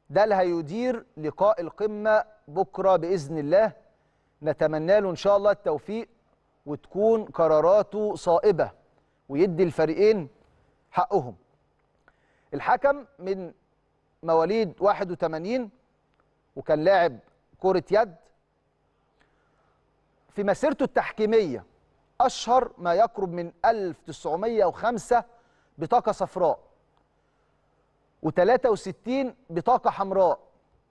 ده اللي هيدير لقاء القمة بكرة بإذن الله نتمنى له إن شاء الله التوفيق وتكون قراراته صائبة ويدي الفريقين حقهم الحكم من مواليد 81 وكان لاعب كرة يد في مسيرته التحكيمية أشهر ما يقرب من 1905 بطاقة صفراء و63 بطاقة حمراء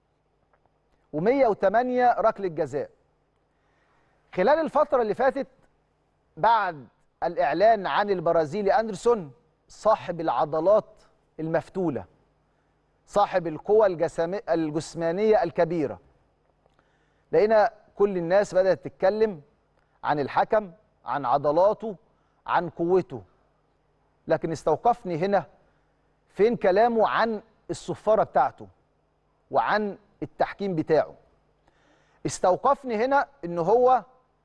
و108 ركلة جزاء خلال الفترة اللي فاتت بعد الإعلان عن البرازيلي أندرسون صاحب العضلات المفتولة صاحب القوة الجسم- الجسمانية الكبيرة لقينا كل الناس بدأت تتكلم عن الحكم عن عضلاته عن قوته لكن استوقفني هنا فين كلامه عن الصفارة بتاعته وعن التحكيم بتاعه استوقفني هنا ان هو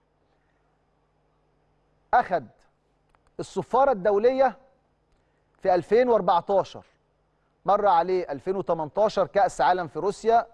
اخد الصفارة الدولية في 2014 مر عليه 2018 كأس عالم في روسيا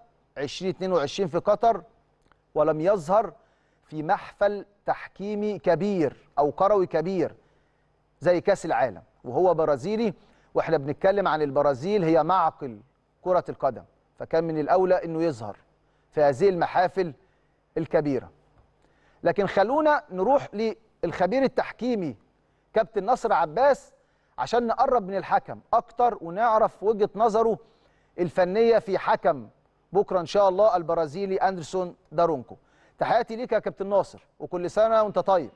2022 في قطر ولم يظهر في محفل تحكيمي كبير او كروي كبير زي كاس العالم وهو برازيلي واحنا بنتكلم عن البرازيل هي معقل كرة القدم فكان من الاولى انه يظهر في هذه المحافل الكبيرة لكن خلونا نروح للخبير التحكيمي كابتن نصر عباس عشان نقرب من الحكم اكتر ونعرف وجهة نظره الفنية في حكم بكره ان شاء الله البرازيلي اندرسون دارونكو تحياتي ليك يا كابتن ناصر وكل سنه وانت طيب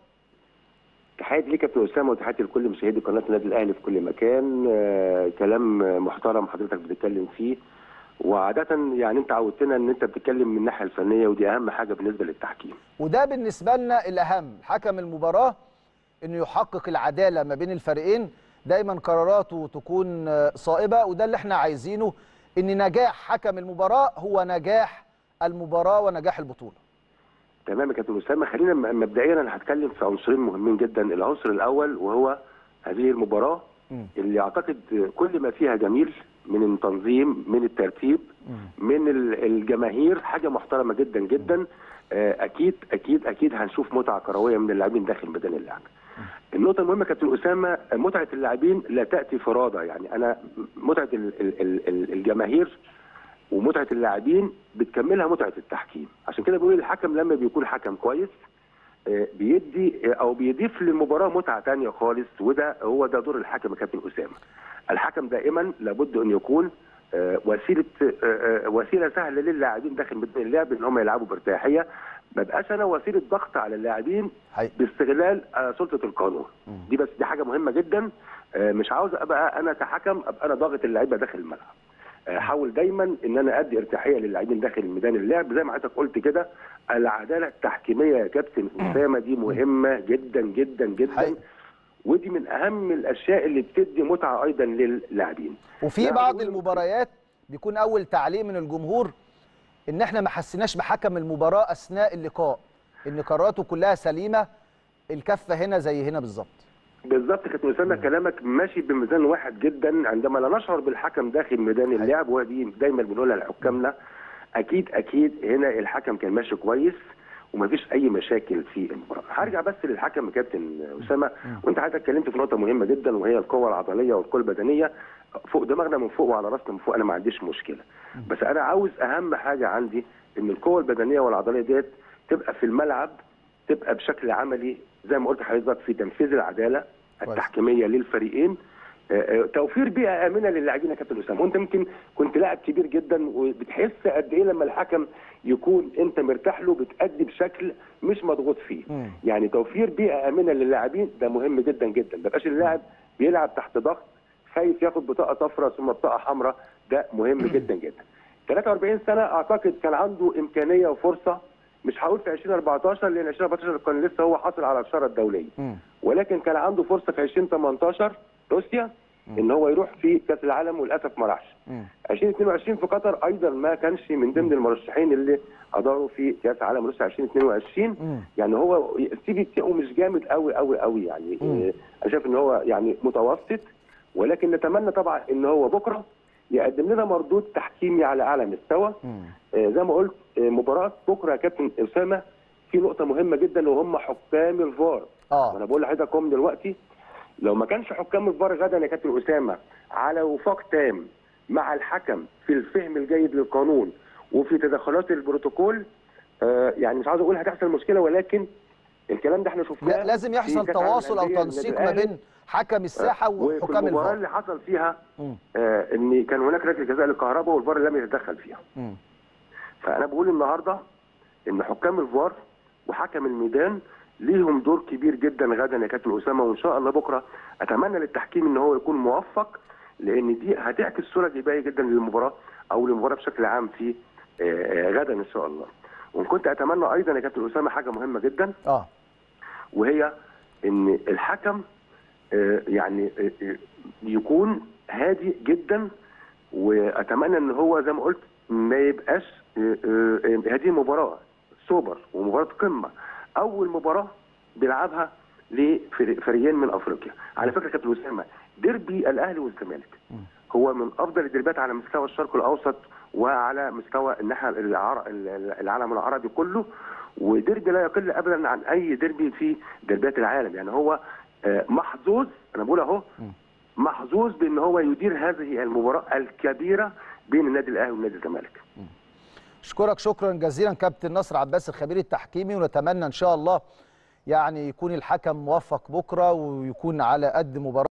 تحياتي ليك يا كابتن اسامه وتحياتي لكل مشاهدي قناه النادي الاهلي في كل مكان آه كلام محترم حضرتك بتتكلم فيه وعاده يعني انت عودتنا ان انت بتتكلم من الناحيه الفنيه ودي اهم حاجه بالنسبه للتحكيم وده بالنسبه لنا الاهم حكم المباراه انه يحقق العداله ما بين الفريقين دايما قراراته تكون آه، صائبه وده اللي احنا عايزينه ان نجاح حكم المباراه هو نجاح المباراه ونجاح البطوله تمام يا كابتن اسامه خلينا م- مبدئيا انا هتكلم في عنصرين مهمين جدا العنصر الاول وهو هذه المباراه مم. اللي اعتقد كل ما فيها جميل من التنظيم من الترتيب من ال- الجماهير حاجه محترمه جدا جدا آه، اكيد اكيد اكيد هنشوف متعه كرويه من اللاعبين داخل ميدان اللعب النقطة المهمة كابتن أسامة متعة اللاعبين لا تأتي فرادى يعني أنا متعة ال- ال- ال- ال- الجماهير ومتعة اللاعبين بتكملها متعة التحكيم عشان كده بقول الحكم لما بيكون حكم كويس آه، بيدي آه، او بيضيف للمباراه متعه تانية خالص وده هو ده دور الحكم يا كابتن اسامه. الحكم دائما لابد ان يكون آه، وسيله آه، آه، وسيله سهله للاعبين داخل ميدان اللعب ان هم يلعبوا بارتياحيه ما بقاش انا وسيله ضغط على اللاعبين حقيقي. باستغلال آه، سلطه القانون دي بس دي حاجه مهمه جدا آه، مش عاوز ابقى انا كحكم ابقى انا ضاغط اللعيبه داخل الملعب آه، حاول دايما ان انا ادي ارتياحيه للاعبين داخل ميدان اللعب زي ما حضرتك قلت كده العداله التحكيميه يا كابتن اسامه دي مهمه جدا جدا جدا حقيقي. ودي من اهم الاشياء اللي بتدي متعه ايضا للاعبين وفي لا، بعض بقول- المباريات بيكون اول تعليق من الجمهور ان احنا ما حسيناش بحكم المباراه اثناء اللقاء ان قراراته كلها سليمه الكفه هنا زي هنا بالظبط بالظبط كابتن اسامه كلامك ماشي بميزان واحد جدا عندما لا نشعر بالحكم داخل ميدان اللعب ودي دايما بنقولها لحكامنا اكيد اكيد هنا الحكم كان ماشي كويس ومفيش اي مشاكل في المباراه هرجع بس للحكم يا كابتن اسامه وانت حضرتك اتكلمت في نقطه مهمه جدا وهي القوه العضليه والقوه البدنيه فوق دماغنا من فوق وعلى راسنا من فوق انا ما عنديش مشكله بس انا عاوز اهم حاجه عندي ان القوه البدنيه والعضليه ديت تبقى في الملعب تبقى بشكل عملي زي ما قلت لحضرتك في تنفيذ العداله التحكيميه للفريقين آه، آه، توفير بيئه امنه للاعبين يا كابتن اسامه وانت يمكن كنت لاعب كبير جدا وبتحس قد ايه لما الحكم يكون انت مرتاح له بتأدي بشكل مش مضغوط فيه مم. يعني توفير بيئه امنه للاعبين ده مهم جدا جدا ما يبقاش اللاعب بيلعب تحت ضغط خايف ياخد بطاقه صفراء ثم بطاقه حمراء ده مهم جدا جدا 43 سنه اعتقد كان عنده امكانيه وفرصه مش هقول في 2014 لان 2014 كان لسه هو حاصل على الشاره الدوليه مم. ولكن كان عنده فرصه في 2018 روسيا ان هو يروح في كاس العالم وللاسف ما راحش مم. 2022 في قطر ايضا ما كانش من ضمن المرشحين اللي اداروا في كاس عالم روسيا 2022 مم. يعني هو السي في بتاعه مش جامد قوي قوي قوي يعني مم. آه، انا شايف ان هو يعني متوسط ولكن نتمنى طبعا ان هو بكره يقدم لنا مردود تحكيمي على اعلى مستوى مم. آه، زي ما قلت آه، مباراه بكره يا كابتن اسامه في نقطه مهمه جدا وهم حكام الفار اه وانا بقول لحضرتك هم دلوقتي لو ما كانش حكام الفار غدا يا كابتن اسامه على وفاق تام مع الحكم في الفهم الجيد للقانون وفي تدخلات البروتوكول آه، يعني مش عاوز اقول هتحصل مشكله ولكن الكلام ده احنا شفناه لا لازم في يحصل كأس العالم تواصل او للأندية تنسيق النادي ما الأهلي. بين حكم الساحه وفي وحكام المباراه الفار اللي حصل فيها مم. آه، ان كان هناك ركله جزاء للكهرباء والفار لم يتدخل فيها مم. فانا بقول النهارده ان حكام الفار وحكم الميدان ليهم دور كبير جدا غدا يا كابتن اسامه وان شاء الله بكره اتمنى للتحكيم ان هو يكون موفق لان دي هتعكس صوره ايجابيه جدا للمباراه او للمباراه بشكل عام في آه، غدا ان شاء الله وكنت اتمنى ايضا يا كابتن اسامه حاجه مهمه جدا اه وهي ان الحكم آه، يعني آه، آه، يكون هادي جدا واتمنى ان هو زي ما قلت ما يبقاش آه، آه، هذه مباراه سوبر ومباراه قمه اول مباراه بيلعبها لفريقين من افريقيا على فكره كابتن اسامه ديربي الاهلي والزمالك هو من افضل الدربات على مستوى الشرق الاوسط وعلى مستوى الناحيه العر- العالم العربي كله وديربي لا يقل ابدا عن اي ديربي في دربات العالم يعني هو آه، محظوظ انا بقول اهو محظوظ بان هو يدير هذه المباراه الكبيره بين النادي الاهلي والنادي الزمالك اشكرك شكرا جزيلا كابتن نصر عباس الخبير التحكيمي ونتمنى ان شاء الله يعني يكون الحكم موفق بكره ويكون على قد مباراه